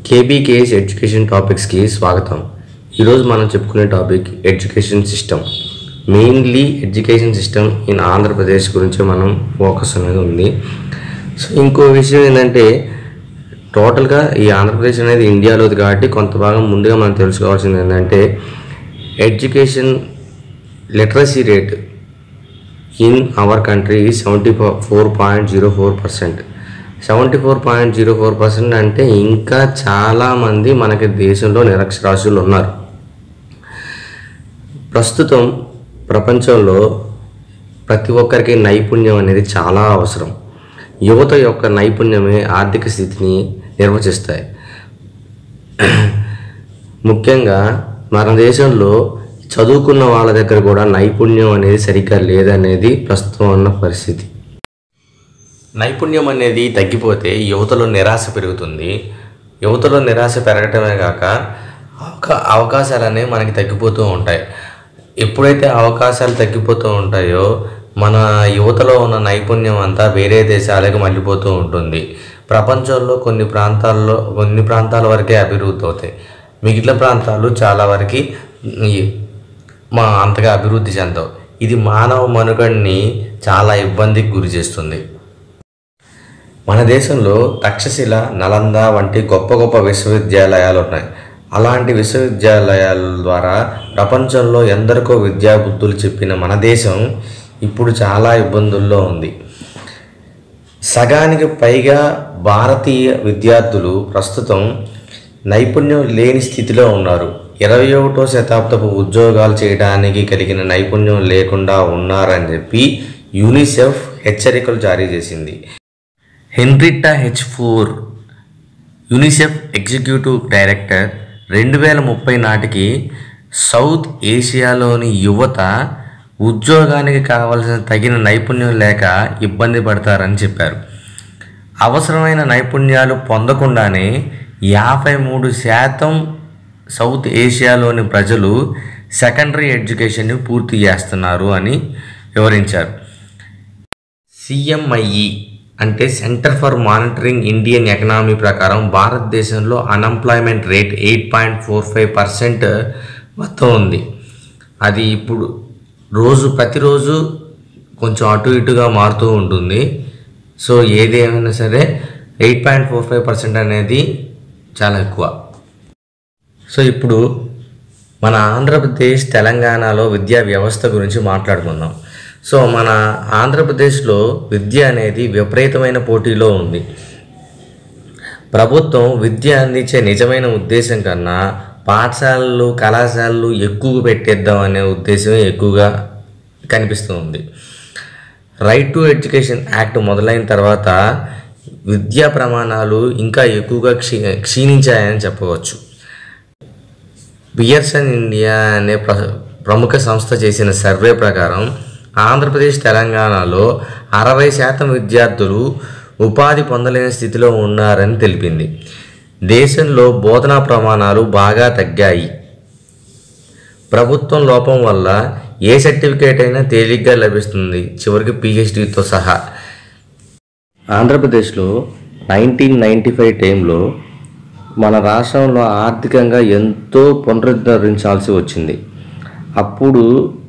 KBKS education టాపిక్స్కి స్వాగతం ఈరోజు మనం చెప్పుకునే topic education system mainly education system in Andhra Pradesh గురించి మనం ఫోకస్ అనేది ఉంది సో ఇంకో విషయం ఏంటంటే టోటల్గా ఈ ఆంధ్రప్రదేశ్ అనేది ఇండియాలోది కాబట్టి కొంత భాగం ముందుగా మనం తెలుసుకోవాల్సింది ఏంటంటే education literacy rate in our country seventy four point zero four percent seventy four point zero four percent అంటే ఇంకా చాలామంది మనకి దేశంలో నిరక్షరాస్యులు ఉన్నారు ప్రస్తుతం ప్రపంచంలో ప్రతి ఒక్కరికి నైపుణ్యం అనేది చాలా అవసరం యువత యొక్క నైపుణ్యమే ఆర్థిక స్థితిని నిర్వచిస్తాయి ముఖ్యంగా మన దేశంలో చదువుకున్న వాళ్ళ దగ్గర కూడా నైపుణ్యం అనేది సరిగ్గా లేదనేది ప్రస్తుతం ఉన్న పరిస్థితి నైపుణ్యం అనేది తగ్గిపోతే యువతలో నిరాశ పెరుగుతుంది యువతలో నిరాశ పెరగటమే కాక అవకా అవకాశాలు అనేవి మనకి తగ్గిపోతూ ఉంటాయి ఎప్పుడైతే అవకాశాలు తగ్గిపోతూ ఉంటాయో మన యువతలో ఉన్న నైపుణ్యం అంతా వేరే దేశాలకు మళ్ళీపోతూ ఉంటుంది ప్రపంచంలో కొన్ని ప్రాంతాల్లో కొన్ని ప్రాంతాల వరకే అభివృద్ధి అవుతాయి మిగిలిన ప్రాంతాలు చాలా వరకు ఈ- మా అంతగా అభివృద్ధి చెందవు ఇది మానవ మనుగడని చాలా ఇబ్బందికి గురి చేస్తుంది మన దేశంలో తక్షశిల నలంద వంటి గొప్ప గొప్ప విశ్వవిద్యాలయాలు ఉన్నాయి అలాంటి విశ్వవిద్యాలయాల ద్వారా ప్రపంచంలో ఎందరికో విద్యాబుద్ధులు చెప్పిన మన దేశం ఇప్పుడు చాలా ఇబ్బందుల్లో ఉంది సగానికి పైగా భారతీయ విద్యార్థులు ప్రస్తుతం నైపుణ్యం లేని స్థితిలో ఉన్నారు ఇరవై ఒకటో శతాబ్దపు ఉద్యోగాలు చేయడానికి కలిగిన నైపుణ్యం లేకుండా ఉన్నారని చెప్పి యూనిసెఫ్ హెచ్చరికలు జారీ చేసింది Henrietta H Fore UNICEF executive director రెండు వేల ముప్పై నాటికి సౌత్ ఏషియాలోని యువత ఉద్యోగానికి కావలసిన తగిన నైపుణ్యం లేక ఇబ్బంది పడతారని చెప్పారు అవసరమైన నైపుణ్యాలు పొందకుండానే యాభై మూడు శాతం సౌత్ ఏషియాలోని ప్రజలు సెకండరీ ఎడ్యుకేషన్ని పూర్తి చేస్తున్నారు అని వివరించారు సిఎంఐఈ అంటే centre for monitoring Indian economy ప్రకారం భారతదేశంలో unemployment rate eight point four five percent మొత్తం ఉంది అది ఇప్పుడు రోజు ప్రతిరోజు కొంచెం అటు ఇటుగా మారుతూ ఉంటుంది సో ఏది ఏమైనా సరే eight point four five percent అనేది చాలా ఎక్కువ సో ఇప్పుడు మన ఆంధ్రప్రదేశ్ తెలంగాణలో విద్యా వ్యవస్థ గురించి మాట్లాడుకుందాం సో మన ఆంధ్రప్రదేశ్లో విద్య అనేది విపరీతమైన పోటీలో ఉంది ప్రభుత్వం విద్య అందించే నిజమైన ఉద్దేశం కన్నా పాఠశాలలు కళాశాలలు ఎక్కువ పెట్టేద్దాం అనే ఉద్దేశమే ఎక్కువగా కనిపిస్తుంది రైట్ టు ఎడ్యుకేషన్ యాక్ట్ మొదలైన తర్వాత విద్యా ప్రమాణాలు ఇంకా ఎక్కువగా క్షీ క్షీణించాయని చెప్పవచ్చు పియర్సన్ ఇండియా అనే ప్ర ప్రముఖ సంస్థ చేసిన సర్వే ప్రకారం ఆంధ్రప్రదేశ్ తెలంగాణలో అరవై శాతం విద్యార్థులు ఉపాధి పొందలేని స్థితిలో ఉన్నారని తెలిపింది దేశంలో బోధనా ప్రమాణాలు బాగా తగ్గాయి ప్రభుత్వం లోపం వల్ల ఏ సర్టిఫికేట్ అయినా తేలిగ్గా లభిస్తుంది చివరికి పిహెచ్డితో సహా ఆంధ్రప్రదేశ్లో నైన్టీన్ నైంటీ ఫైవ్ టైంలో మన రాష్ట్రంలో ఆర్థికంగా ఎంతో పునరుద్ధరించాల్సి వచ్చింది అప్పుడు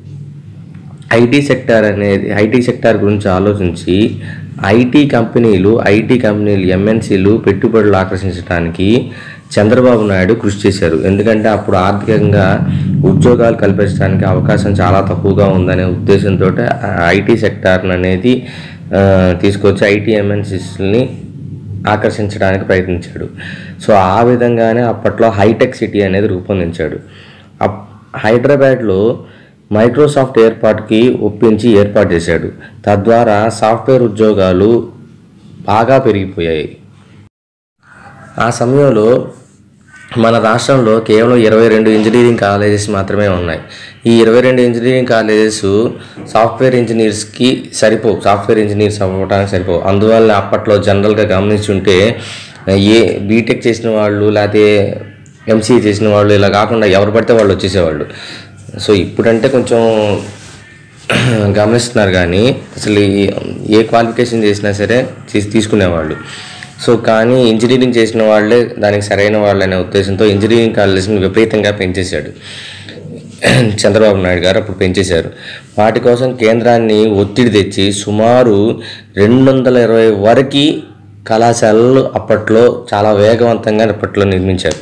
ఐటీ సెక్టార్ అనేది ఐటీ సెక్టార్ గురించి ఆలోచించి ఐటీ కంపెనీలు ఐటీ కంపెనీలు ఎంఎన్సీలు పెట్టుబడులు ఆకర్షించడానికి చంద్రబాబు నాయుడు కృషి చేశారు ఎందుకంటే అప్పుడు ఆర్థికంగా ఉద్యోగాలు కల్పించడానికి అవకాశం చాలా తక్కువగా ఉందనే ఉద్దేశంతో ఐటీ సెక్టార్ అనేది ఆ, తీసుకొచ్చి ఐటీ ఎంఎన్సీస్ని ఆకర్షించడానికి ప్రయత్నించాడు సో ఆ విధంగానే అప్పట్లో హైటెక్ సిటీ అనేది రూపొందించాడు అప్ హైదరాబాద్లో మైక్రోసాఫ్ట్ ఏర్పాటుకి ఒప్పించి ఏర్పాటు చేశాడు తద్వారా సాఫ్ట్వేర్ ఉద్యోగాలు బాగా పెరిగిపోయాయి ఆ సమయంలో మన రాష్ట్రంలో కేవలం ఇరవై రెండు ఇంజనీరింగ్ కాలేజెస్ మాత్రమే ఉన్నాయి ఈ ఇరవై రెండు ఇంజనీరింగ్ కాలేజెస్ సాఫ్ట్వేర్ ఇంజనీర్స్కి సరిపోవు సాఫ్ట్వేర్ ఇంజనీర్స్ అవ్వడానికి సరిపోవు అందువల్ల అప్పట్లో జనరల్గా గమనించుంటే ఏ బీటెక్ చేసిన వాళ్ళు లేకపోతే ఎంసీఏ చేసిన వాళ్ళు ఇలా కాకుండా ఎవరు పడితే వాళ్ళు వచ్చేసేవాళ్ళు సో ఇప్పుడంటే కొంచెం గమనిస్తున్నారు కానీ అసలు ఈ- ఏ క్వాలిఫికేషన్ చేసినా సరే తీసి తీసుకునేవాళ్ళు సో కానీ ఇంజనీరింగ్ చేసిన వాళ్ళే దానికి సరైన వాళ్ళు అనే ఉద్దేశంతో ఇంజనీరింగ్ కాలేజీని విపరీతంగా పెంచేశాడు చంద్రబాబు నాయుడు గారు అప్పుడు పెంచేశారు వాటి కోసం కేంద్రాన్ని ఒత్తిడి తెచ్చి సుమారు రెండు వందల ఇరవై వరకు కళాశాలలు అప్పట్లో చాలా వేగవంతంగా అప్పట్లో నిర్మించారు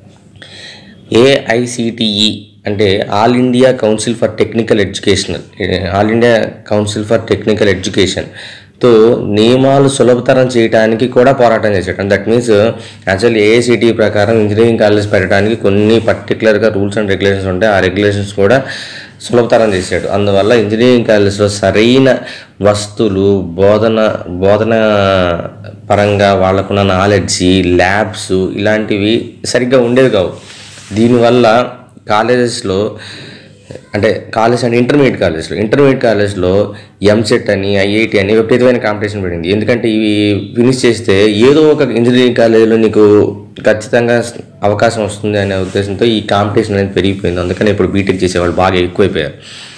ఏఐసిటిఈ అంటే all India council for technical educational all India council for technical education తో నియమాలు సులభతరం చేయడానికి కూడా పోరాటం చేశాడు దట్ మీన్స్ యాక్చువల్లీ ఏఐసిటి ప్రకారం ఇంజనీరింగ్ కాలేజ్ పెట్టడానికి కొన్ని పర్టికులర్గా రూల్స్ అండ్ రెగ్యులేషన్స్ ఉంటాయి ఆ రెగ్యులేషన్స్ కూడా సులభతరం చేశాడు అందువల్ల ఇంజనీరింగ్ కాలేజ్లో సరైన వస్తువులు బోధన బోధన పరంగా వాళ్ళకున్న నాలెడ్జి ల్యాబ్స్ ఇలాంటివి సరిగ్గా ఉండేవి కావు దీనివల్ల కాలేజెస్లో అంటే కాలేజ్ అంటే ఇంటర్మీడియట్ కాలేజ్లో ఇంటర్మీడియట్ కాలేజ్లో ఎంసెట్ అని ఐఐటి అని విపరీతమైన కాంపిటీషన్ పడింది ఎందుకంటే ఇవి ఫినిష్ చేస్తే ఏదో ఒక ఇంజనీరింగ్ కాలేజీలో నీకు ఖచ్చితంగా అవకాశం వస్తుంది అనే ఉద్దేశంతో ఈ కాంపిటీషన్ అనేది పెరిగిపోయింది అందుకని ఇప్పుడు బీటెక్ చేసేవాళ్ళు బాగా ఎక్కువైపోయారు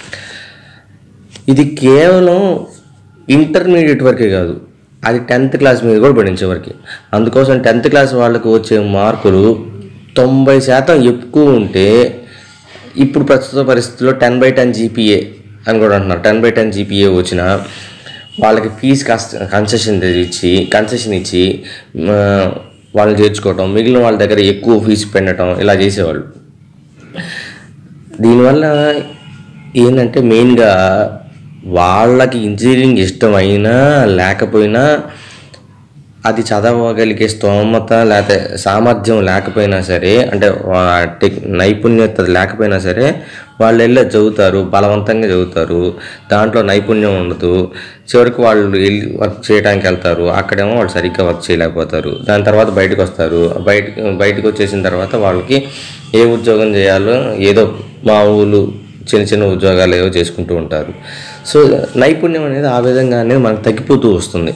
ఇది కేవలం ఇంటర్మీడియట్ వరకే కాదు అది టెన్త్ క్లాస్ మీద కూడా పడించే వరకు అందుకోసం టెన్త్ క్లాస్ వాళ్ళకు వచ్చే మార్కులు తొంభై శాతం ఎక్కువ ఉంటే ఇప్పుడు ప్రస్తుత పరిస్థితుల్లో టెన్ బై టెన్ జీపీఏ అని కూడా అంటున్నారు టెన్ బై టెన్ జీపీఏ వచ్చిన వాళ్ళకి ఫీజు కాస్త కన్సెషన్ ఇచ్చి కన్సెషన్ ఇచ్చి ఆ, వాళ్ళని చేర్చుకోవటం మిగిలిన వాళ్ళ దగ్గర ఎక్కువ ఫీజు పెట్టడం ఇలా చేసేవాళ్ళు దీనివల్ల ఏంటంటే మెయిన్గా వాళ్ళకి ఇంజనీరింగ్ ఇష్టమైనా లేకపోయినా అది చదవగలిగే స్తోమత లేకపోతే సామర్థ్యం లేకపోయినా సరే అంటే వా- టెక్ నైపుణ్యత లేకపోయినా సరే వాళ్ళు వెళ్ళి చదువుతారు బలవంతంగా చదువుతారు దాంట్లో నైపుణ్యం ఉండదు చివరికి వాళ్ళు వెళ్ళి వర్క్ చేయడానికి వెళ్తారు అక్కడేమో వాళ్ళు సరిగ్గా వర్క్ చేయలేకపోతారు దాని తర్వాత బయటకు వస్తారు బయటకు బయటకు వచ్చేసిన తర్వాత వాళ్ళకి ఏ ఉద్యోగం చేయాలో ఏదో మామూలు చిన్న చిన్న ఉద్యోగాలు ఏవో చేసుకుంటూ ఉంటారు సో నైపుణ్యం అనేది ఆ విధంగా అనేది మనకు తగ్గిపోతూ వస్తుంది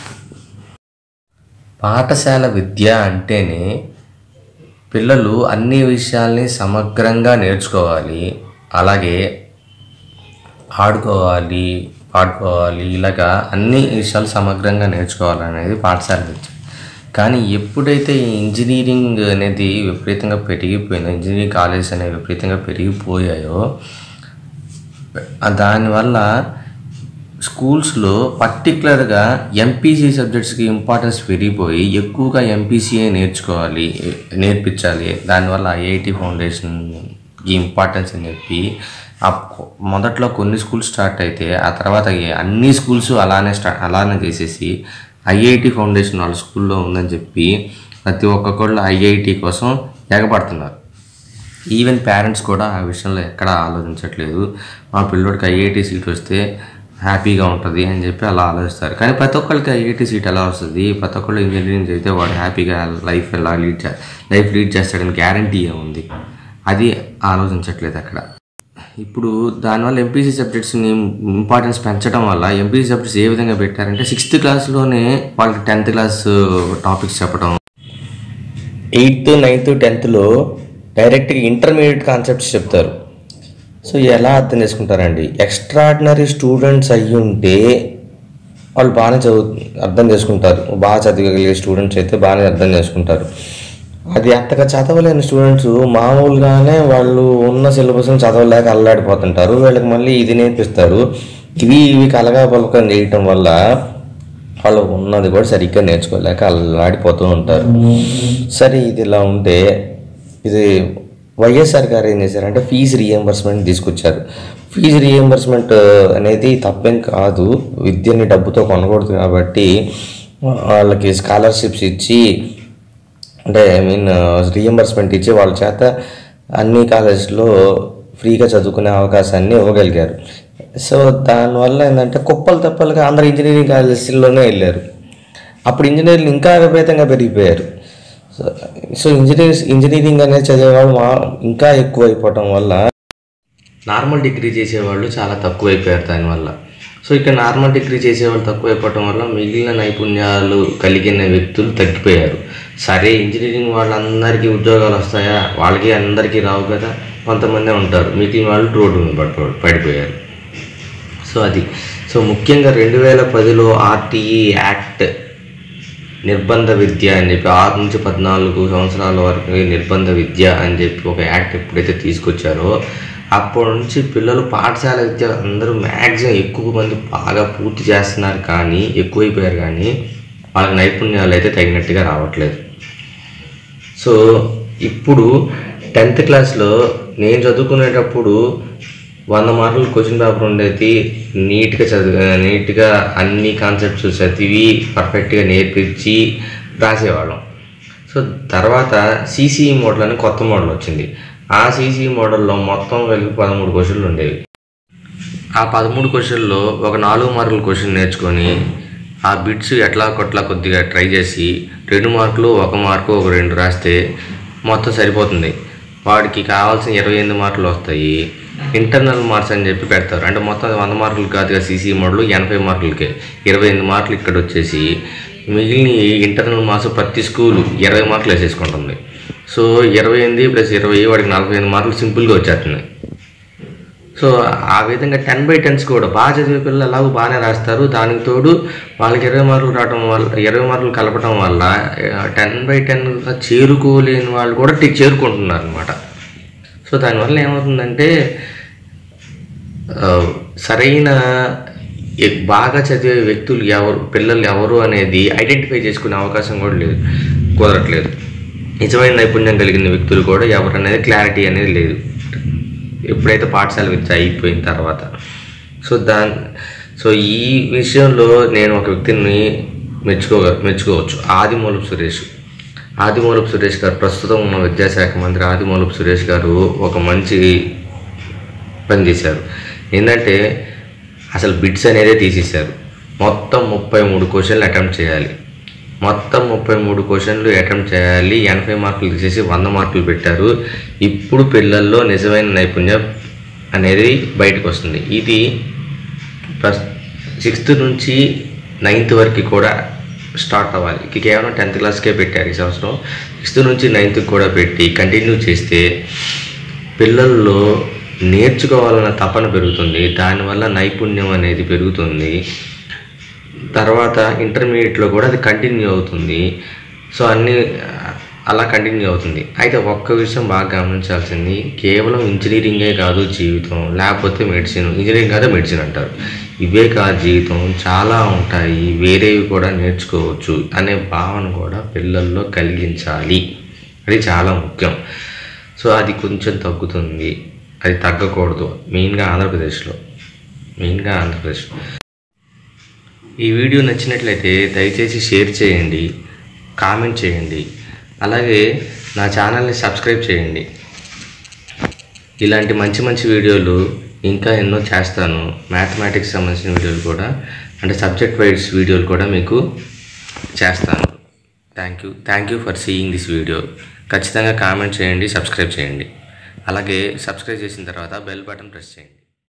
పాఠశాల విద్య అంటేనే పిల్లలు అన్ని విషయాల్ని సమగ్రంగా నేర్చుకోవాలి అలాగే ఆడుకోవాలి పాడుకోవాలి ఇలాగా అన్ని విషయాలు సమగ్రంగా నేర్చుకోవాలనేది పాఠశాల విద్య కానీ ఎప్పుడైతే ఈ ఇంజనీరింగ్ అనేది విపరీతంగా పెరిగిపోయిందో ఇంజనీరింగ్ కాలేజెస్ అనేవి విపరీతంగా పెరిగిపోయాయో ఆ దానివల్ల స్కూల్స్లో పర్టికులర్గా ఎంపీసీ సబ్జెక్ట్స్కి ఇంపార్టెన్స్ పెరిగిపోయి ఎక్కువగా ఎంపీసీఏ నేర్చుకోవాలి నేర్పించాలి దానివల్ల ఐఐటి ఫౌండేషన్కి ఇంపార్టెన్స్ అని చెప్పి ఆ కొ- మొదట్లో కొన్ని స్కూల్స్ స్టార్ట్ అయితే ఆ తర్వాత ఈ అన్ని స్కూల్స్ అలానే స్టార్ట్ అలానే చేసేసి ఐఐటి ఫౌండేషన్ వాళ్ళ స్కూల్లో ఉందని చెప్పి ప్రతి ఒక్కళ్ళు ఐఐటి కోసం ఎగపడుతున్నారు ఈవెన్ పేరెంట్స్ కూడా ఆ విషయంలో ఎక్కడ ఆలోచించట్లేదు మా పిల్లోడికి ఐఐటి సీట్ వస్తే హ్యాపీగా ఉంటుంది అని చెప్పి అలా ఆలోచిస్తారు కానీ ప్రతి ఒక్కరికి ఐఐటి సీట్ ఎలా వస్తుంది ప్రతి ఒక్కళ్ళు ఇంజనీరింగ్ చేస్తే వాడు హ్యాపీగా లైఫ్ ఎలా లీడ్ చే లైఫ్ లీడ్ చేస్తాడని గ్యారంటీ ఏముంది అది ఆలోచించట్లేదు అక్కడ ఇప్పుడు దానివల్ల ఎంపీసీ సబ్జెక్ట్స్ని ఇంపార్టెన్స్ పెంచడం వల్ల ఎంపీసీ సబ్జెక్ట్స్ ఏ విధంగా పెట్టారంటే సిక్స్త్ క్లాస్లోనే వాళ్ళకి టెన్త్ క్లాస్ టాపిక్స్ చెప్పడం ఎయిత్ నైన్త్ టెన్త్లో డైరెక్ట్గా ఇంటర్మీడియట్ కాన్సెప్ట్స్ చెప్తారు సో ఎలా అర్థం చేసుకుంటారండి ఎక్స్ట్రాడినరీ స్టూడెంట్స్ అయ్యి ఉంటే వాళ్ళు బాగానే చదువు అర్థం చేసుకుంటారు బాగా చదవగలిగే స్టూడెంట్స్ అయితే బాగానే అర్థం చేసుకుంటారు అది అంతగా చదవలేని స్టూడెంట్స్ మామూలుగానే వాళ్ళు ఉన్న సిలబస్ని చదవలేక అల్లాడిపోతుంటారు వీళ్ళకి మళ్ళీ ఇది నేర్పిస్తారు ఇవి ఇవి కలగా పలకం చేయటం వల్ల వాళ్ళు ఉన్నది కూడా సరిగ్గా నేర్చుకోలేక అల్లాడిపోతూ ఉంటారు సరే ఇది ఇలా ఉంటే ఇది వైఎస్ఆర్ గారు ఏం చేశారంటే ఫీజు రియంబర్స్మెంట్ తీసుకొచ్చారు ఫీజు రియంబర్స్మెంట్ అనేది తప్పేం కాదు విద్యని డబ్బుతో కొనకూడదు కాబట్టి వాళ్ళకి స్కాలర్షిప్స్ ఇచ్చి అంటే ఐ మీన్ రియంబర్స్మెంట్ ఇచ్చి వాళ్ళ చేత అన్ని కాలేజ్లో ఫ్రీగా చదువుకునే అవకాశాన్ని ఇవ్వగలిగారు సో దానివల్ల ఏంటంటే కుప్పలు తప్పలుగా అందరు ఇంజనీరింగ్ కాలేజీల్లోనే వెళ్ళారు అప్పుడు ఇంజనీర్లు ఇంకా విపరీతంగా పెరిగిపోయారు సో సో ఇంజనీర్స్ ఇంజనీరింగ్ అనేది చదివేవాళ్ళు మా ఇంకా ఎక్కువ అయిపోవటం వల్ల నార్మల్ డిగ్రీ చేసేవాళ్ళు చాలా తక్కువైపోయారు దానివల్ల సో ఇక్కడ నార్మల్ డిగ్రీ చేసేవాళ్ళు తక్కువైపోవటం వల్ల మిగిలిన నైపుణ్యాలు కలిగిన వ్యక్తులు తగ్గిపోయారు సరే ఇంజనీరింగ్ వాళ్ళందరికీ ఉద్యోగాలు వస్తాయా వాళ్ళకి అందరికీ రావు కదా కొంతమందే ఉంటారు మిగిలిన వాళ్ళు రోడ్డు మీద పడిపో పడిపోయారు సో అది సో ముఖ్యంగా రెండు వేల పదిలో ఆర్టీఈ యాక్ట్ నిర్బంధ విద్య అని చెప్పి ఆరు నుంచి పద్నాలుగు సంవత్సరాల వరకు నిర్బంధ విద్య అని చెప్పి ఒక యాక్ట్ ఎప్పుడైతే తీసుకొచ్చారో అప్పటి నుంచి పిల్లలు పాఠశాల విద్య అందరూ మ్యాక్సిమం ఎక్కువ మంది బాగా పూర్తి చేస్తున్నారు కానీ ఎక్కువైపోయారు కానీ వాళ్ళకి నైపుణ్యాలు అయితే తగినట్టుగా రావట్లేదు సో ఇప్పుడు టెన్త్ క్లాస్లో నేను చదువుకునేటప్పుడు వంద మార్కులు క్వశ్చన్ పేపర్ ఉండేది నీట్గా చదివి నీట్గా అన్ని కాన్సెప్ట్స్ చదివి పర్ఫెక్ట్గా నేర్పించి రాసేవాళ్ళం సో తర్వాత సిసిఈ మోడల్ అని కొత్త మోడల్ వచ్చింది ఆ సిసిఈ మోడల్లో మొత్తం కలిపి పదమూడు క్వశ్చన్లు ఉండేవి ఆ పదమూడు క్వశ్చన్లో ఒక నాలుగు మార్కుల క్వశ్చన్ నేర్చుకొని ఆ బిట్స్ ఎట్లా కొట్లా కొద్దిగా ట్రై చేసి రెండు మార్కులు ఒక మార్కు ఒక రెండు రాస్తే మొత్తం సరిపోతుంది వాడికి కావాల్సిన ఇరవై ఎనిమిది మార్కులు వస్తాయి ఇంటర్నల్ మార్క్స్ అని చెప్పి పెడతారు అంటే మొత్తం వంద మార్కులు కాదుగా సీసీ మోడల్ ఎనభై మార్కులకే ఇరవై ఎనిమిది మార్కులు ఇక్కడ వచ్చేసి మిగిలిన ఇంటర్నల్ మార్క్స్ ప్రతి స్కూలు ఇరవై మార్కులు వేసేసుకుంటుంది సో ఇరవై ఎనిమిది ప్లస్ ఇరవై వాడికి నలభై ఎనిమిది మార్కులు సింపుల్గా వచ్చేస్తున్నాయి సో ఆ విధంగా టెన్ బై టెన్స్ కూడా బాగా చదివే పిల్లలు ఎలాగో బాగానే రాస్తారు దానికి తోడు వాళ్ళకి ఇరవై మార్కులు రావడం వల్ల ఇరవై మార్కులు కలపడం వల్ల టెన్ బై టెన్ చేరుకోలేని వాళ్ళు కూడా టి- చేరుకుంటున్నారు అనమాట సో దానివల్ల ఏమవుతుందంటే ఆ, సరైన ఎ- బాగా చదివే వ్యక్తులు ఎవరు పిల్లలు ఎవరు అనేది ఐడెంటిఫై చేసుకునే అవకాశం కూడా లేదు కుదరట్లేదు నిజమైన నైపుణ్యం కలిగిన వ్యక్తులు కూడా ఎవరు అనేది క్లారిటీ అనేది లేదు ఎప్పుడైతే పాఠశాల విద్య అయిపోయిన తర్వాత సో దాని సో ఈ విషయంలో నేను ఒక వ్యక్తిని మెచ్చుకో మెచ్చుకోవచ్చు ఆదిమూలపు సురేష్ ఆదిమూలపు సురేష్ గారు ప్రస్తుతం ఉన్న విద్యాశాఖ మంత్రి ఆదిమూలపు సురేష్ గారు ఒక మంచి పని చేశారు ఏంటంటే అసలు బిట్స్ అనేదే తీసేశారు మొత్తం ముప్పై మూడు క్వశ్చన్లు అటెంప్ట్ చేయాలి మొత్తం ముప్పై మూడు క్వశ్చన్లు అటెంప్ట్ చేయాలి ఎనభై మార్కులు తీసేసి వంద మార్కులు పెట్టారు ఇప్పుడు పిల్లల్లో నిజమైన నైపుణ్యం అనేది బయటకు వస్తుంది ఇది ప్రస్ సిక్స్త్ నుంచి నైన్త్ వరకు కూడా స్టార్ట్ అవ్వాలి ఇది కేవలం టెన్త్ క్లాస్కే పెట్టారు ఈ సంవత్సరం సిక్స్త్ నుంచి నైన్త్కి కూడా పెట్టి కంటిన్యూ చేస్తే పిల్లల్లో నేర్చుకోవాలన్న తపన పెరుగుతుంది దానివల్ల నైపుణ్యం అనేది పెరుగుతుంది తర్వాత ఇంటర్మీడియట్లో కూడా అది కంటిన్యూ అవుతుంది సో అన్నీ అలా కంటిన్యూ అవుతుంది అయితే ఒక్క విషయం బాగా గమనించాల్సింది కేవలం ఇంజనీరింగే కాదు జీవితం లేకపోతే మెడిసిన్ ఇంజనీరింగ్ కాదు మెడిసిన్ అంటారు ఇవే కాదు జీవితం చాలా ఉంటాయి వేరేవి కూడా నేర్చుకోవచ్చు అనే భావన కూడా పిల్లల్లో కలిగించాలి అది చాలా ముఖ్యం సో అది కొంచెం తగ్గుతుంది అది తగ్గకూడదు మెయిన్గా ఆంధ్రప్రదేశ్లో మెయిన్గా ఆంధ్రప్రదేశ్ ఈ వీడియో నచ్చినట్లయితే దయచేసి షేర్ చేయండి కామెంట్ చేయండి అలాగే నా ఛానల్ని సబ్స్క్రైబ్ చేయండి ఇలాంటి మంచి మంచి వీడియోలు ఇంకా ఎన్నో చేస్తాను మ్యాథమెటిక్స్ సంబంధించిన వీడియోలు కూడా అంటే సబ్జెక్ట్ వైజ్ వీడియోలు కూడా మీకు చేస్తాను thank you thank you for seeing this video ఖచ్చితంగా కామెంట్ చేయండి సబ్స్క్రైబ్ చేయండి అలాగే సబ్స్క్రైబ్ చేసిన తర్వాత బెల్ బటన్ ప్రెస్ చేయండి